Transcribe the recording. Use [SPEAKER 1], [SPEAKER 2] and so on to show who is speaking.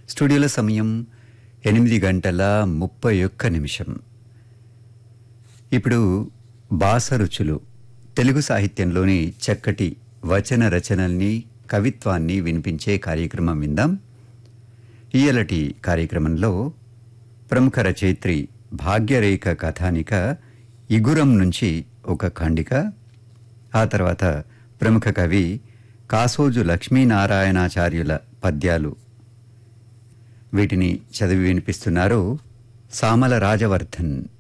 [SPEAKER 1] స్టూడియోలో సమయం ఎనిమిది గంటల ముప్పై ఒక్క నిమిషం ఇప్పుడు బాసరుచులు తెలుగు సాహిత్యంలోని చక్కటి వచన రచనల్ని కవిత్వాన్ని వినిపించే కార్యక్రమం విందాం ఈయలటి కార్యక్రమంలో ప్రముఖ రచయిత్రి భాగ్యరేఖ కథానిక ఇగురం నుంచి ఒక ఖండిక ఆ తర్వాత ప్రముఖ కవి కాసోజు లక్ష్మీనారాయణాచార్యుల పద్యాలు వీటిని చదివి వినిపిస్తున్నారు సామల రాజవర్ధన్